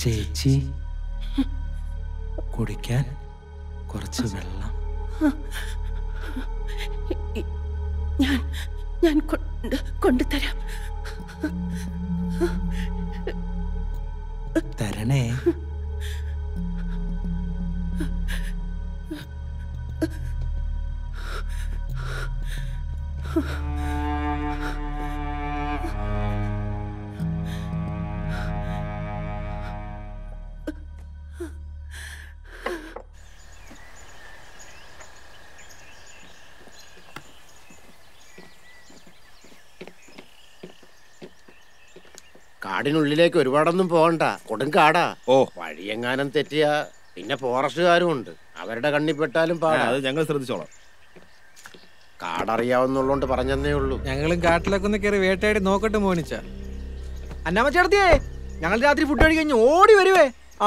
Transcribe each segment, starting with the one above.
ചേച്ചി കുടിക്കാൻ കുറച്ച് വെള്ളം ഞാൻ ഞാൻ കൊണ്ട് കൊണ്ടുതരാം തരണേ കാടിനുള്ളിലേക്ക് ഒരുപാടൊന്നും പോകണ്ട കൊടുങ്കാടാ ഓ വഴിയെങ്ങാനും തെറ്റിയ പിന്നെ ഫോറസ്റ്റുകാരും ഉണ്ട് അവരുടെ കണ്ണിപ്പെട്ടാലും പാടാ അത് ഞങ്ങൾ ശ്രദ്ധിച്ചോളാം കാടറിയാവുന്നുള്ളോണ്ട് പറഞ്ഞതേ ഉള്ളൂ ഞങ്ങളും കാട്ടിലൊക്കെ ഒന്ന് കയറി വേട്ടയാടി നോക്കട്ടെ മോനിച്ച അന്നാമച്ചേർത്തിയേ ഞങ്ങൾ രാത്രി ഫുഡ് കഴി കഴിഞ്ഞ് ഓടി വരുവേ ആ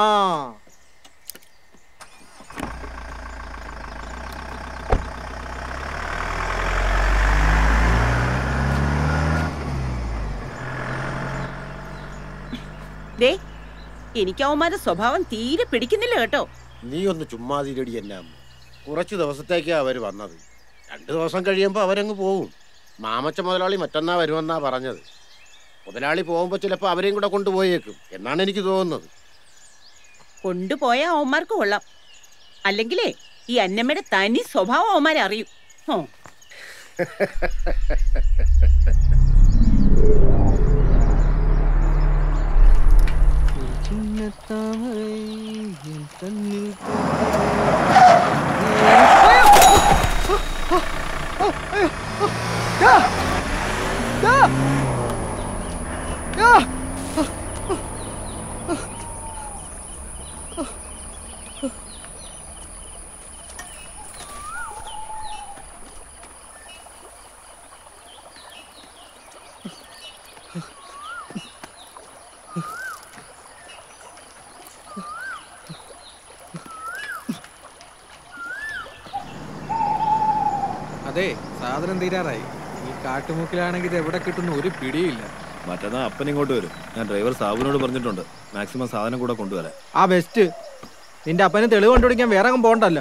ദേ എനിക്ക് അവന്മാരുടെ സ്വഭാവം തീരെ പിടിക്കുന്നില്ല കേട്ടോ നീ ഒന്ന് ചുമ്മാതിരടി എല്ലാം കുറച്ച് ദിവസത്തേക്കാ അവര് വന്നത് രണ്ടു ദിവസം കഴിയുമ്പോൾ അവരങ്ങ് പോവും മാമച്ച മുതലാളി മറ്റന്നാ വരുമെന്നാ പറഞ്ഞത് മുതലാളി പോകുമ്പോൾ ചിലപ്പോൾ അവരെയും കൂടെ കൊണ്ടുപോയേക്കും എന്നാണ് എനിക്ക് തോന്നുന്നത് കൊണ്ടുപോയ അവന്മാർക്ക് കൊള്ളാം അല്ലെങ്കിലേ ഈ അന്നമ്മയുടെ തനി സ്വഭാവം അവന്മാരെ അറിയും ഹോ അതെ സാധനം തീരാറായി ഈ കാട്ടുമുക്കിലാണെങ്കിൽ ഇത് എവിടെ കിട്ടുന്ന ഒരു പിടിയില്ല മറ്റന്നാ അപ്പൻ ഇങ്ങോട്ട് വരും ഞാൻ ഡ്രൈവർ സാബുവിനോട് പറഞ്ഞിട്ടുണ്ട് മാക്സിമം സാധനം കൂടെ കൊണ്ടുവരാൻ ആ ബെസ്റ്റ് നിന്റെ അപ്പന് തെളിവ് കണ്ടുപിടിക്കാൻ വേറെ അങ്ങ് പോകണ്ടല്ലോ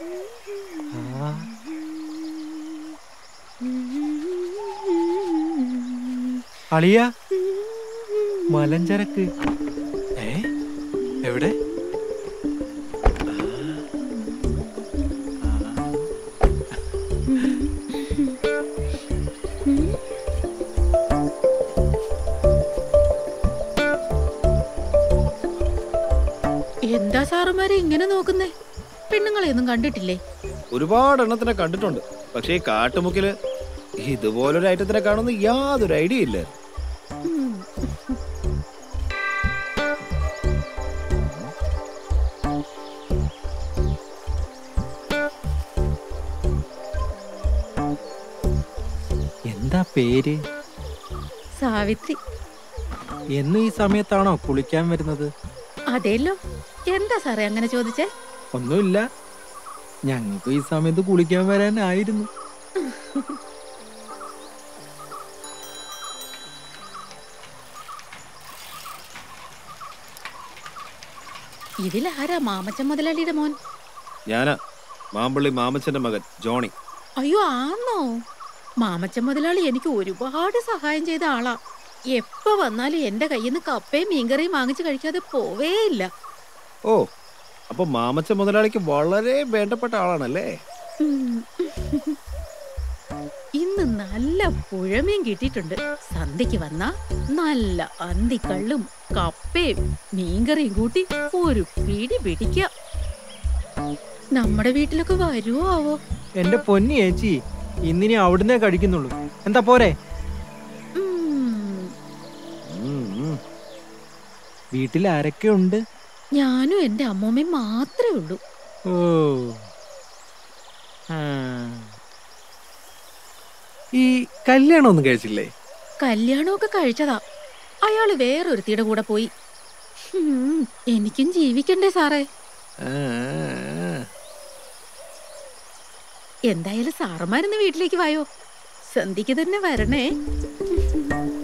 അളിയ മലഞ്ചരക്ക് ഏ എവിടെ എന്താ സാറുമാരെ ഇങ്ങനെ നോക്കുന്നേ പെണ്ണുങ്ങളെ ഒന്നും കണ്ടിട്ടില്ലേ ഒരുപാട് എണ്ണത്തിനെ കണ്ടിട്ടുണ്ട് പക്ഷേ ഈ കാട്ടുമുക്കില് ഇതുപോലൊരു ഐറ്റത്തിനെ കാണുന്ന യാതൊരു ഐഡിയ ഇല്ല എന്താ പേര് സാവിത്രി എന്നും ഈ സമയത്താണോ കുളിക്കാൻ വരുന്നത് അതേല്ലോ എന്താ സാറേ അങ്ങനെ ചോദിച്ചേ ഒന്നുമില്ല ഞങ്ങൾക്ക് ഈ സമയത്ത് കുളിക്കാൻ വരാനായിരുന്നു ഇതിലാരാ മാമച്ചൻ മുതലാളിയുടെ മോൻ ഞാനാ മാമ്പള്ളി മാമച്ചന്റെ മകൻ ജോണി അയ്യോ ആന്നോ മാമച്ചൻ മുതലാളി എനിക്ക് ഒരുപാട് സഹായം ചെയ്ത ആളാ എപ്പോ വന്നാലും എന്റെ കയ്യിൽ നിന്ന് കപ്പയും മീൻകറിയും വാങ്ങിച്ചു കഴിക്കാതെ പോവേയില്ല ഓ അപ്പൊ മാമച്ച മുതലാളിക്ക് വളരെ വേണ്ടപ്പെട്ട ആളാണല്ലേ ഉം. ഇന്ന് നല്ല പുഴമീൻ കിട്ടിയിട്ടുണ്ട് സന്ധ്യക്ക് വന്ന നല്ല അന്തിക്കള്ളും കപ്പയും മീൻകറിയും കൂട്ടി ഒരു പിടി പിടിക്കാം നമ്മുടെ വീട്ടിലൊക്കെ വരുവോ ആവോ എന്റെ പൊന്നി ചേച്ചി ഇന്നിനി അവിടുന്നേ കഴിക്കുന്നുള്ളൂ എന്താ പോരെ വീട്ടിൽ ആരൊക്കെ ഉണ്ട് ഞാനും എന്റെ അമ്മൂമ്മയും മാത്രമേ ഉള്ളൂ ഓ ആ. ഈ കല്യാണം ഒന്നും കഴിച്ചില്ലേ കല്യാണമൊക്കെ കഴിച്ചതാ അയാള് വേറൊരുത്തിയുടെ കൂടെ പോയി ഹും, എനിക്കും ജീവിക്കണ്ടേ സാറേ ആ, ആ. എന്തായാലും സാറന്മാരിന്ന് വീട്ടിലേക്ക് വായോ സന്ധ്യക്ക് തന്നെ വരണേ